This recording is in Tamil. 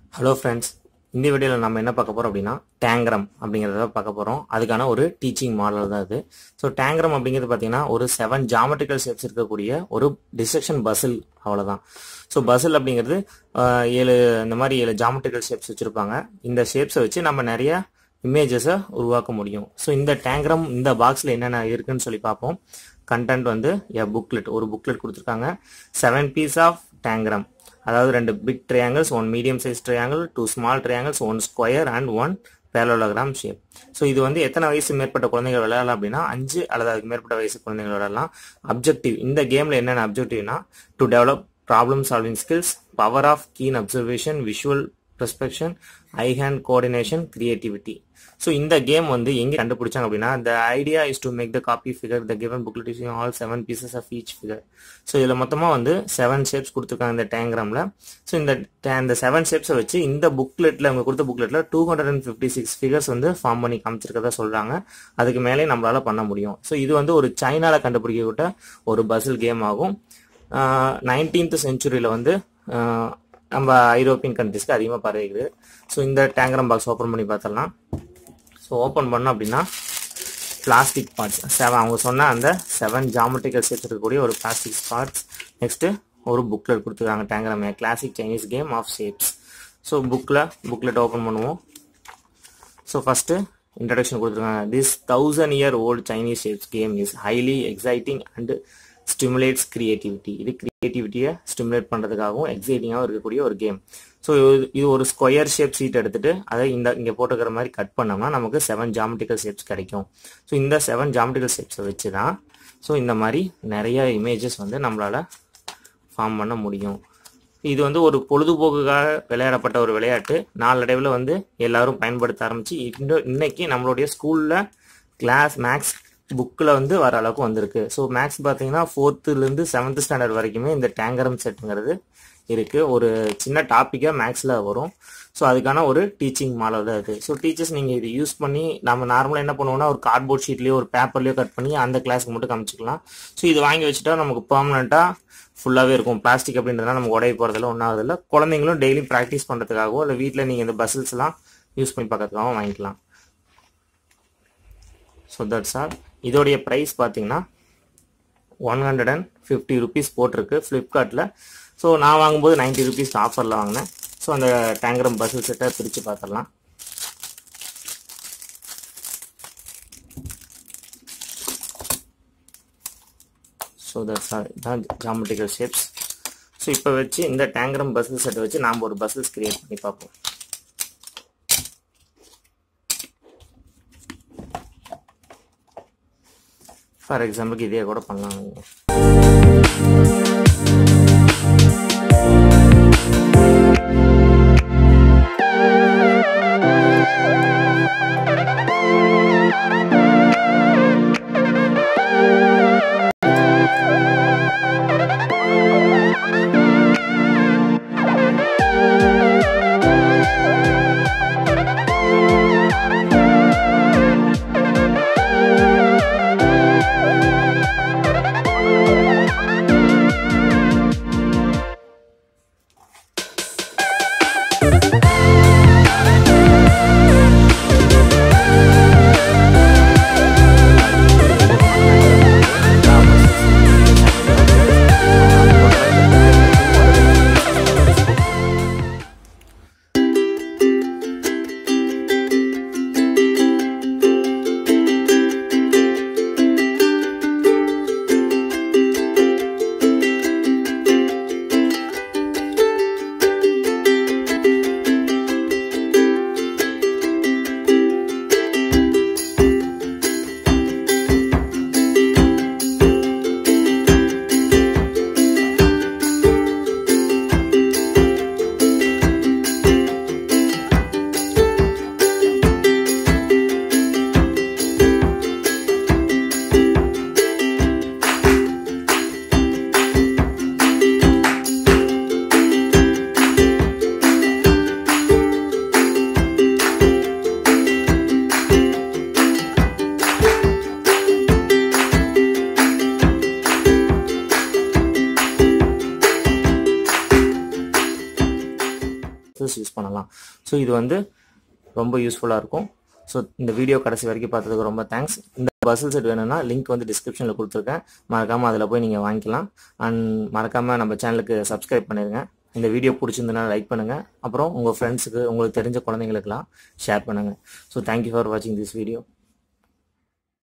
ஹலோ ஃப்ரெண்ட்ஸ் இந்த வீடியோவில் நம்ம என்ன பார்க்க போகிறோம் அப்படின்னா டேங்க்ரம் அப்படிங்கிறத பார்க்க போகிறோம் அதுக்கான ஒரு டீச்சிங் மாடல் தான் இது ஸோ டேங்க்ரம் அப்படிங்கிறது பார்த்தீங்கன்னா ஒரு செவன் ஜாமெட்ரிக்கல் ஷேப்ஸ் இருக்கக்கூடிய ஒரு டிஸ்ட்ரக்ஷன் பசில் அவ்வளோதான் ஸோ பசில் அப்படிங்கிறது ஆஹ், ஏழு இந்த மாதிரி ஏழு ஜாமெட்ரிக்கல் ஷேப்ஸ் வச்சுருப்பாங்க இந்த ஷேப்ஸை வச்சு நம்ம நிறைய இமேஜஸை உருவாக்க முடியும் ஸோ இந்த டேங்க்ரம் இந்த பாக்ஸில் என்னென்ன இருக்குன்னு சொல்லி பார்ப்போம் கண்டென்ட் வந்து எ புக்லெட் ஒரு புக்லெட் கொடுத்துருக்காங்க செவன் பீஸ் ஆஃப் டேங்க்ரம் அதாவது ரெண்டு big triangles one medium size triangle two small triangles one square and one parallelogram shape so இது வந்து எத்தனை வயசு மேற்பட்ட குழந்தைகள் விளையாடலாம் அப்படின்னா அஞ்சு அல்லது அதுக்கு மேற்பட்ட வயசு குழந்தைகள் விளையாடலாம் அப்ஜெக்டிவ் இந்த கேமில் என்னென்ன அப்ஜெக்டிவ்னா to develop problem solving skills power of keen observation visual perception eye hand coordination creativity so இந்த கேம் வந்து எங்கே கண்டுபிடிச்சாங்க அப்படின்னா the idea is to make the copy figure the given booklet is all seven pieces of each figure so இதில் மொத்தமாக வந்து செவன் ஷேப்ஸ் கொடுத்துருக்காங்க இந்த டேங்க்ராமில் ஸோ இந்த ta- இந்த செவன் ஷேப்ஸை வச்சு இந்த புக்லெட்டில் அவங்க கொடுத்த புக்லெட்டில் two hundred and fifty six figures வந்து ஃபார்ம் பண்ணி காமிச்சிருக்கதா சொல்கிறாங்க அதுக்கு மேலே நம்மளால பண்ண முடியும் ஸோ இது வந்து ஒரு சைனால கண்டுபிடிக்கப்பட்ட ஒரு பசில் கேம் ஆகும் நைன்டீன்த் செஞ்சுரியில் வந்து ஆஹ், நம்ம ஐரோப்பியன் கண்ட்ரிஸ்க்கு அதிகமாக பரவிக்குது ஸோ இந்த டேங்க்ரம் பாக்ஸ் ஓப்பன் பண்ணி பார்த்துடலாம் ஸோ ஓப்பன் பண்ணோம் அப்படின்னா பிளாஸ்டிக் பார்ட்ஸ் செவன் அவங்க சொன்ன அந்த செவன் ஜாமெட்ரிக்கல் ஷேப்ஸ் இருக்கக்கூடிய ஒரு பிளாஸ்டிக் பார்ட்ஸ் நெக்ஸ்ட்டு ஒரு புக்லெட் கொடுத்துருக்காங்க tangram classic Chinese game of shapes so புக்கில் புக்லெட் ஓப்பன் பண்ணுவோம் ஸோ ஃபஸ்ட்டு இன்ட்ரடக்ஷன் கொடுத்துருக்காங்க this thousand year old Chinese shapes game is highly exciting and stimulates creativity இது கிரியேட்டிவிட்டியை ஸ்டிமுலேட் பண்ணுறதுக்காகவும் எக்ஸைட்டிங்காகவும் இருக்கக்கூடிய ஒரு கேம் ஸோ இது ஒரு ஸ்கொயர் ஷேப் சீட் எடுத்துட்டு அதை இந்த இங்கே போட்டுக்கிற மாதிரி கட் பண்ணோம்னா நமக்கு செவன் ஜாமெட்ரிக்கல் ஷேப்ஸ் கிடைக்கும் ஸோ இந்த செவன் ஜாமெட்ரிக்கல் ஷேப்ஸை வச்சு தான் ஸோ இந்த மாதிரி நிறைய இமேஜஸ் வந்து நம்மளால் ஃபார்ம் பண்ண முடியும் இது வந்து ஒரு பொழுதுபோக்குக்காக விளையாடப்பட்ட ஒரு விளையாட்டு நாளடைவில் வந்து எல்லாரும் பயன்படுத்த ஆரம்பிச்சு இன்னும் இன்னைக்கு நம்மளுடைய ஸ்கூலில் கிளாஸ் மேக்ஸ் புக்கில் வந்து வர அளவுக்கு வந்திருக்கு ஸோ மேக்ஸ் பார்த்தீங்கன்னா ஃபோர்த்துலேருந்து செவன்த் ஸ்டாண்டர்ட் வரைக்குமே இந்த டேங்கரம் செட்டுங்கிறது இருக்குது ஒரு சின்ன டாப்பிக்காக மேக்ஸில் வரும் ஸோ அதுக்கான ஒரு டீச்சிங் மாடல் தான் இது ஸோ டீச்சர்ஸ் நீங்கள் இது யூஸ் பண்ணி நம்ம நார்மலாக என்ன பண்ணுவோம்னா ஒரு கார்ட்போர்ட் ஷீட்லேயோ ஒரு பேப்பர்லேயோ கட் பண்ணி அந்த கிளாஸ்க்கு மட்டும் காமிச்சிக்கலாம் ஸோ இது வாங்கி வச்சுட்டா நமக்கு பர்மனெண்ட்டாக ஃபுல்லாகவே இருக்கும் பிளாஸ்டிக் அப்படின்றதுலாம் நமக்கு உடைய போகிறதுல ஒன்றாவதில்ல குழந்தைங்களும் டெய்லி ப்ராக்டிஸ் பண்ணுறதுக்காகவோ இல்லை வீட்டில் நீங்கள் இந்த பஸ்ஸஸ்லாம் யூஸ் பண்ணி பார்க்கறதுக்காகவும் வாங்கிக்கலாம் ஸோ தட்ஸ் ஆல் இதோடைய ப்ரைஸ் பார்த்தீங்கன்னா one hundred and fifty rupees போட்டிருக்கு ஃப்ளிப்கார்ட்டில் ஸோ நான் வாங்கும்போது 90 ருபீஸ் ஆஃபரில் வாங்கினேன் ஸோ அந்த டேங்கரம் பஸ்ஸு செட்டை பிரித்து பார்த்துடலாம் ஸோ தட்ஸ் ஆல் இதான் ஜாமெட்ரிக்கல் ஷேப்ஸ் ஸோ இப்போ வச்சு இந்த டேங்கரம் பஸ்ஸு செட்டை வச்சு நாம் ஒரு பஸ்ஸஸ் கிரியேட் பண்ணி பார்ப்போம் ஃபார் எக்ஸாம்பிளுக்கு இதே கூட பண்ணலாம் மெத்தட்ஸ் யூஸ் பண்ணலாம் ஸோ இது வந்து ரொம்ப யூஸ்ஃபுல்லாக இருக்கும் ஸோ இந்த வீடியோ கடைசி வரைக்கும் பார்த்ததுக்கு ரொம்ப தேங்க்ஸ் இந்த பசில் செட் வேணும்னா லிங்க் வந்து டிஸ்கிரிப்ஷனில் கொடுத்துருக்கேன் மறக்காமல் அதில் போய் நீங்கள் வாங்கிக்கலாம் அண்ட் மறக்காமல் நம்ம சேனலுக்கு சப்ஸ்கிரைப் பண்ணிடுங்க இந்த வீடியோ பிடிச்சிருந்தனா லைக் பண்ணுங்கள் அப்புறம் உங்கள் ஃப்ரெண்ட்ஸுக்கு உங்களுக்கு தெரிஞ்ச குழந்தைங்களுக்குலாம் ஷேர் பண்ணுங்கள் ஸோ தேங்க்யூ ஃபார் வாட்சிங் திஸ் வீடியோ